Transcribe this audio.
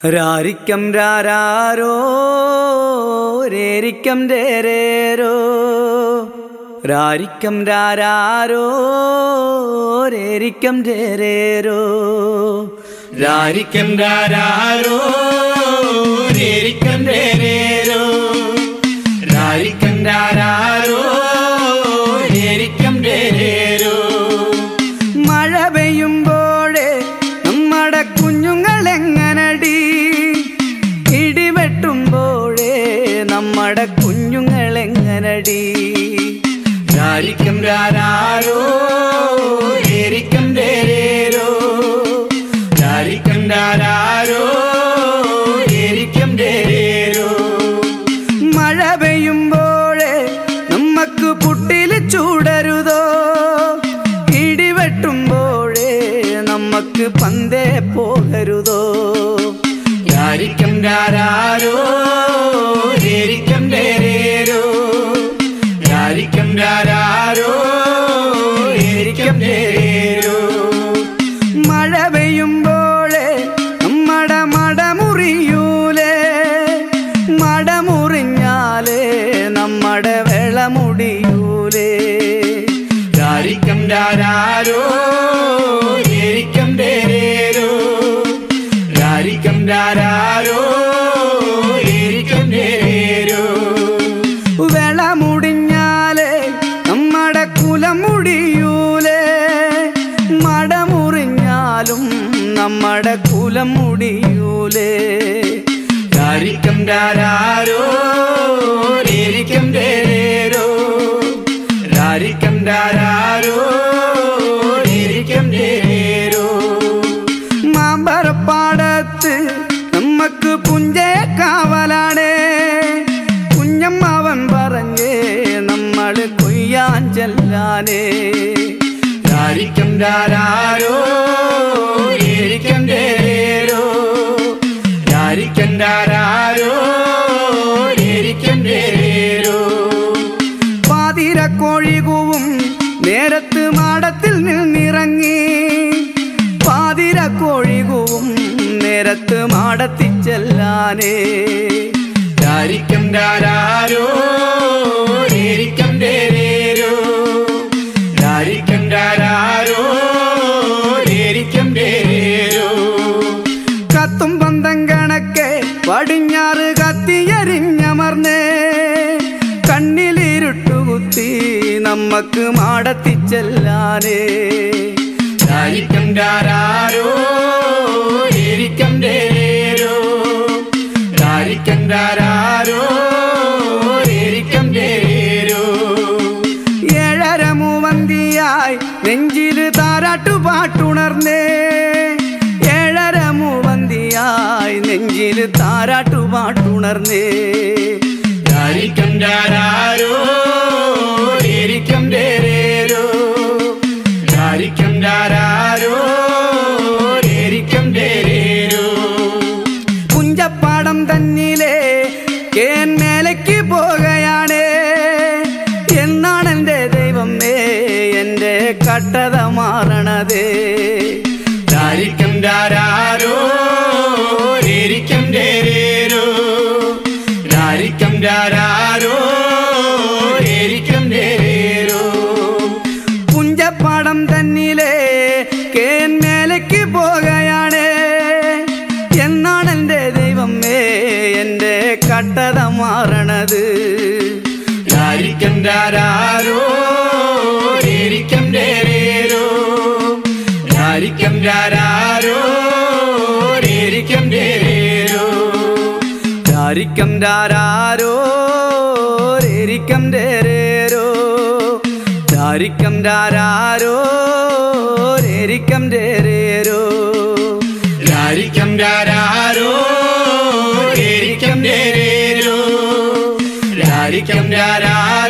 രാരിക്കം രാരാരോ രേരിക്കം രേരേരോ രാരിക്കം രാരാരോ രേരിക്കം രേരേരോ രാരിക്കം രാരാരോ രേരിക്കം രേരേരോ രാരിക്കം രാരാരോ രേരിക്കം രേരേരോ മഴ പെയ്യുമ്പോഴേ നമ്മുടെ കുഞ്ഞുങ്ങൾ എങ്ങനടി ഇടിവെട്ടുമ്പോഴേ നമ്മുടെ കുഞ്ഞുങ്ങൾ എങ്ങനടി രാരിക്കും രാരാരോ ഏരിക്കും രേരേരോ രാരിക്കും രാരാരോ ഏരിക്കും രേരേരോ മഴ പെയ്യുമ്പോഴേ നമ്മക്ക് പുട്ടില് ചൂടരുതോ ഇടിവെട്ടുമ്പോഴേ നമ്മക്ക് പന്തേ പോകരുതോ രാരിക്കും രാരാരോ രേരിക്കും രേരേരോ രാരിക്കും രാരാരോ ഏരിക്കും രേരേരോ മഴ പെയ്യുമ്പോഴേ നമ്മടെ മടമുറിയൂലേ മടമുറിഞ്ഞാലേ നമ്മടെ വെളമുടിയൂലേ രാരിക്കും രാരാരോ ഏരിക്കും രേരേരോ രാരിക്കും രാരാരോ ഏരിക്കും രേരേരോ വെളമുടിഞ്ഞാലേ നമ്മടെ കുലം മുടിയൂലേ മടമുറിഞ്ഞാലും നമ്മടെ കുലം മുടിയൂലേ രാരിക്കും രാരാരോ രേരിക്കും രേരേരോ രാരിക്കും രാരാരോ രേരിക്കും രേരേരോ മാമ്പറപ്പാടത്ത് നമ്മക്ക് പുഞ്ചയ കാവലാണേ കുഞ്ഞമ്മാവൻ പറഞ്ഞേ നമ്മള് കൊയ്യാൻ ചെല്ലാനേ രാരിക്കും രാരാരോ ഏരിക്കും രേരോ രാരിക്കും രാരാരോ ഏരിക്കും രേരോ പാതിരക്കോഴി കൂവും നേരത്ത് മാടത്തിൽ നിന്നിറങ്ങി പാതിരക്കോഴി കൂവും നേരത്ത് മാടത്തിൽ ചെല്ലാനേ രാരിക്കും രാരാരോ ഏരിക്കും രേരേരോ രാരിക്കും രാരാരോ ഏരിക്കും രേരേരോ കത്തും പന്തം കണക്കെ പടിഞ്ഞാറ് കത്തിയരിഞ്ഞമർന്നേ കണ്ണിലിരുട്ടുകുത്തി നമ്മക്ക് മാടത്തിച്ചെല്ലാനേ രാരിക്കും രാരാരോ ഏരിക്കും രേരോ രാരിക്കും രാരാരോ ഏരിക്കും രേരോ ഏഴര മൂവന്തിയായി നെഞ്ചില് താരാട്ടു പാട്ടുണർന്നേ ഏഴര മൂവന്തിയായി നെഞ്ചില് താരാട്ടു പാട്ടുണർന്നേ രാരിക്കും രാരാരോ ഏരിക്കും രേരേരോ രാരിക്കും രാരാരോ ഏരിക്കും രേരേരോ കുഞ്ചപ്പാടം തന്നിലെ കേൻ മേലയ്ക്ക് പോകുകയാണേ എന്നാണ് എൻ്റെ ദൈവമേ എൻ്റെ കട്ടത മാറണതേ രാരിക്കും രാരാരോ ഏരിക്കും രേരേരോ രാരിക്കും രാരാരോ ഏരിക്കും രേരേരോ പുഞ്ചപ്പാടം തന്നിലെ കേൻ മേലയ്ക്ക് പോകുകയാണ് എന്നാണ് എൻ്റെ ദൈവമേ എൻ്റെ കട്ടത മാറണത് രാരിക്കും രാരാരോ ഏരിക്കും രേരേരോ രാരിക്കും രാരാരോ ഏരിക്കും രേരേരോ രാരിക്കും രാരാരോ രേരിക്കും രേരേരോ രാരിക്കും രാരാരോ രേരിക്കും രേരേരോ രാരിക്കും രാരാരോ രേരിക്കും രേരേരോ രാരിക്കും രാരാ